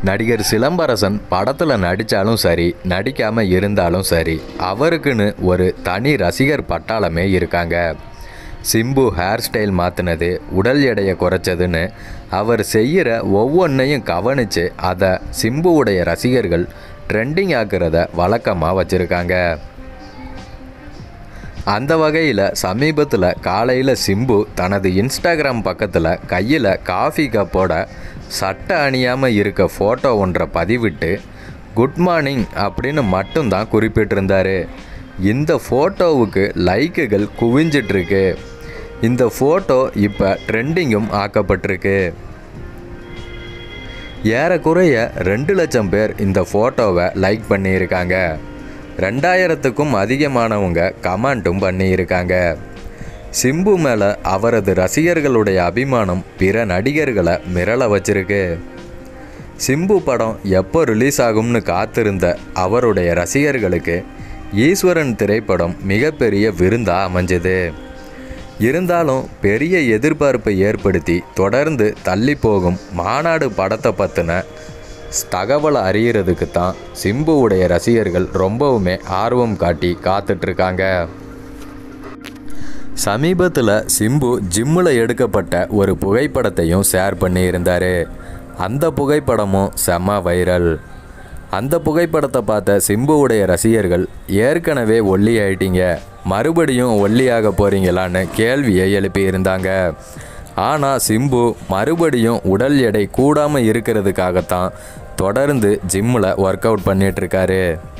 நடிகர் சிலம்பரசன் படத்தில் நடித்தாலும் சரி நடிக்காமல் இருந்தாலும் சரி அவருக்குன்னு ஒரு தனி ரசிகர் பட்டாளமே இருக்காங்க சிம்பு ஹேர் ஸ்டைல் மாற்றினது உடல் எடையை குறைச்சதுன்னு அவர் செய்கிற ஒவ்வொன்றையும் கவனித்து அதை சிம்புவுடைய ரசிகர்கள் ட்ரெண்டிங் ஆக்கிறத வழக்கமாக வச்சுருக்காங்க அந்த வகையில் சமீபத்தில் காலையில் சிம்பு தனது இன்ஸ்டாகிராம் பக்கத்தில் கையில் காஃபி கப்போட சட்டை அணியாமல் இருக்க ஃபோட்டோ ஒன்றை பதிவிட்டு குட் மார்னிங் அப்படின்னு மட்டும்தான் குறிப்பிட்டிருந்தாரு இந்த ஃபோட்டோவுக்கு லைக்குகள் குவிஞ்சிட்ருக்கு இந்த ஃபோட்டோ இப்போ ட்ரெண்டிங்கும் ஆக்கப்பட்டிருக்கு ஏறக்குறைய ரெண்டு லட்சம் பேர் இந்த ஃபோட்டோவை லைக் பண்ணியிருக்காங்க ரெண்டாயிரத்துக்கும் அதிகமானவங்க கமெண்ட்டும் பண்ணியிருக்காங்க சிம்பு மேலே அவரது ரசிகர்களுடைய அபிமானம் பிற நடிகர்களை மிரள வச்சிருக்கு சிம்பு படம் எப்போ ரிலீஸ் ஆகும்னு காத்திருந்த அவருடைய ரசிகர்களுக்கு ஈஸ்வரன் திரைப்படம் மிகப்பெரிய விருந்தா அமைஞ்சது இருந்தாலும் பெரிய எதிர்பார்ப்பை ஏற்படுத்தி தொடர்ந்து தள்ளி போகும் மாநாடு படத்தை பற்றின தகவலை அறியறதுக்கு தான் சிம்புவுடைய ரசிகர்கள் ரொம்பவுமே ஆர்வம் காட்டி காத்துட்ருக்காங்க சமீபத்தில் சிம்பு ஜிம்மில் எடுக்கப்பட்ட ஒரு புகைப்படத்தையும் ஷேர் பண்ணியிருந்தார் அந்த புகைப்படமும் செம்ம வைரல் அந்த புகைப்படத்தை பார்த்த சிம்புவுடைய ரசிகர்கள் ஏற்கனவே ஒல்லி ஆயிட்டீங்க மறுபடியும் ஒல்லியாக போகிறீங்களான்னு கேள்வியை எழுப்பியிருந்தாங்க ஆனால் சிம்பு மறுபடியும் உடல் எடை கூடாமல் இருக்கிறதுக்காகத்தான் தொடர்ந்து ஜிம்மில் ஒர்க் அவுட் பண்ணிகிட்ருக்காரு